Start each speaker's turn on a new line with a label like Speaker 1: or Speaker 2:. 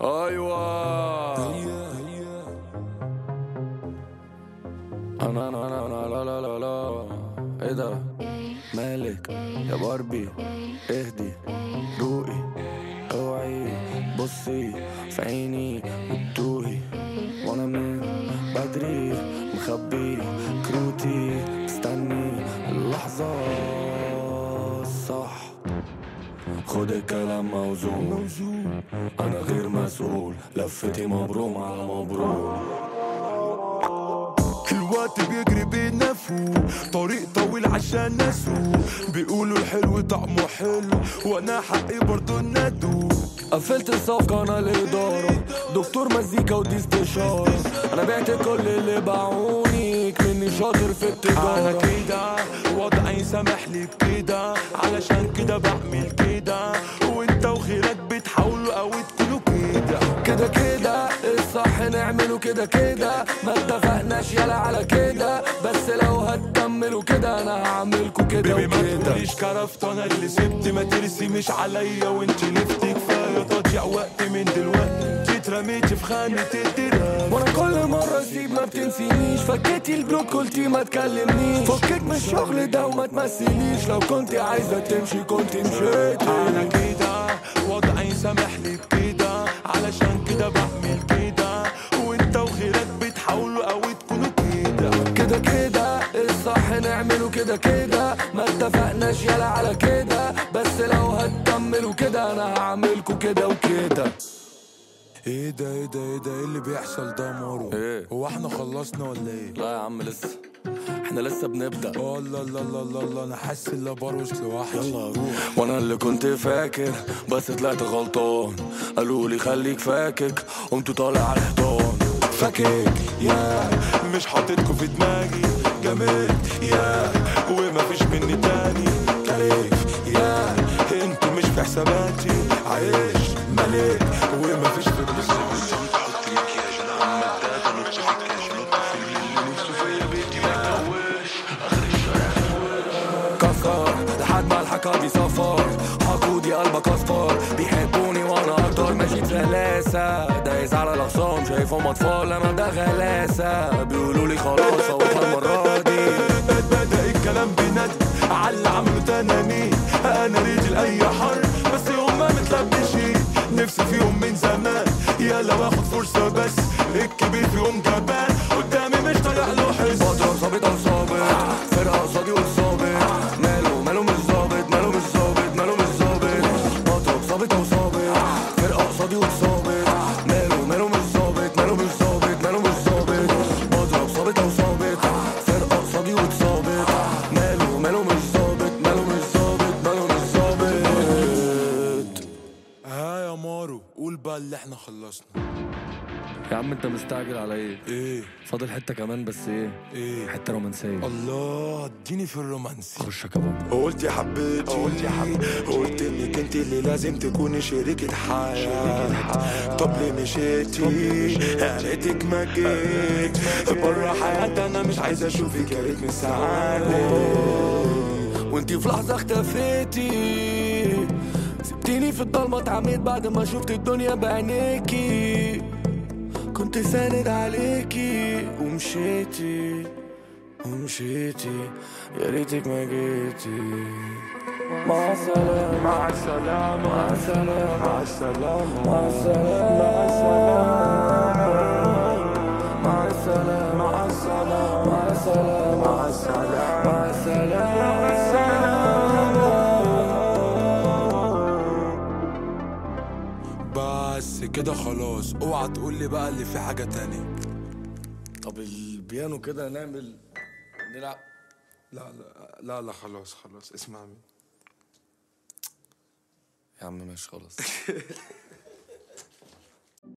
Speaker 1: ايوه انا انا انا انا لا لا لا لا ايه ده مالك يا باربي اهدي روقي اوعي بصي في عيني وتوهي وانا من بدري مخبي كروتي مستني اللحظة الصح خد الكلام موزون انا غير مسؤول لفتي مبروم على مبروم
Speaker 2: الوقت بيجري بينا فوق طريق طويل عشان نسوق بيقولوا الحلو طعمه حلو وانا حقي برضو ندوق
Speaker 1: قفلت الصفقة أنا الإدارة دكتور مزيكا ودي استشارة أنا بعت كل اللي باعوني كمني شاطر في
Speaker 2: انا
Speaker 1: التجارة
Speaker 2: كده وضعي سامح لي بكده علشان كده بعمل كده وانت وخيرك بتحاولوا او تكونوا كده
Speaker 1: كده كده الصح نعمله كده كده ما اتفقناش يلا على كده بس لو هتكملوا كده أنا هعملكوا كده
Speaker 2: بيبي ما
Speaker 1: وكده
Speaker 2: تقوليش كرفت انا اللي سبت ما ترسمش عليا وانت لفتي كفايه تضيع وقت من دلوقتي جيت رميت في خانه الدراع
Speaker 1: وانا كل مرة اسيب ما بتنسينيش فكيتي البلوك قلتي ما تكلمنيش فكك من الشغل ده وما تمثليش لو كنت عايزة تمشي كنت مشيتي
Speaker 2: انا كده وضعي سامح لي بكده علشان كده بعمل كده وانت وخيرك بتحاولوا او تكونوا كده
Speaker 1: كده كده الصح نعمله كده كده ما اتفقناش يلا على كده بس لو هتكملوا كده انا هعملكوا كده وكده
Speaker 2: ايه ده ايه ده ايه ده ايه اللي بيحصل ده يا مارو
Speaker 1: ايه؟
Speaker 2: هو احنا خلصنا ولا ايه
Speaker 1: لا يا عم لسه احنا لسه بنبدأ
Speaker 2: الله الله الله الله الله انا حاسس ان أنا بروش لوحدي يلا روح
Speaker 1: وانا اللي كنت فاكر بس طلعت غلطان قالوا لي خليك فاكك قمت طالع على الحيطان
Speaker 2: فاكك يا مش حاططكوا في دماغي جامد يا ومفيش مني تاني كيف يا انتوا مش في حساباتي عايش ملك ومفيش في
Speaker 1: كسر لحد ما الحكا بيصفر حقودي قلبك اصفر بيحبوني وانا اكتر ماشي بسلاسة دايس على الاخصام شايفهم اطفال انا ده غلاسة بيقولوا لي خلاص فوتها المرة دي
Speaker 2: بدأ الكلام بندم على اللي عملوا تنانين انا رجل اي حرب بس هما متلبشين نفسي فيهم من زمان يلا واخد فرصة بس الكبير فيهم جبان قدامي مش طالع له حس
Speaker 1: بضرب ظابط او ظابط فرقة قصادي والظابط ماله ماله مش ظابط ماله مش ظابط ماله مش ظابط بضرب ظابط او ظابط فرقة قصادي والظابط ماله ماله مش ظابط ماله مش ظابط ماله مش ظابط بضرب ظابط او ظابط فرقة قصادي والظابط ماله ماله مش ظابط ماله مش ظابط ماله مش ظابط
Speaker 2: ها يا مارو قول بقى اللي احنا خلصنا
Speaker 1: يا عم انت مستعجل على ايه
Speaker 2: ايه
Speaker 1: فاضل حتة كمان بس ايه
Speaker 2: ايه
Speaker 1: حتة رومانسية
Speaker 2: الله اديني في الرومانسي
Speaker 1: خش يا كباب
Speaker 2: قلت يا حبيبتي قلت يا حبيبتي قلت انك انت اللي لازم تكوني شريكة حياة طب ليه مشيتي يا ريتك ما جيت بره حياتي انا مش عايز اشوفك يا ريت من ساعات
Speaker 1: وانتي في لحظة اختفيتي سبتيني في الضلمة اتعميت بعد ما شفت الدنيا بعينيكي كنت ساند عليكي ومشيتي ومشيتي يا ريتك ما جيتي مع السلامة
Speaker 2: مع السلامة
Speaker 1: مع السلامة
Speaker 2: مع السلامة
Speaker 1: مع السلامة مع السلامة
Speaker 2: مع السلامة
Speaker 1: مع السلامة
Speaker 2: مع السلامة
Speaker 1: مع السلامة
Speaker 2: بس كده خلاص اوعى تقول لي بقى اللي في حاجة تانية
Speaker 1: طب البيانو كده نعمل نلعب
Speaker 2: لا لا لا لا خلاص خلاص اسمع مني
Speaker 1: يا عم ماشي خلاص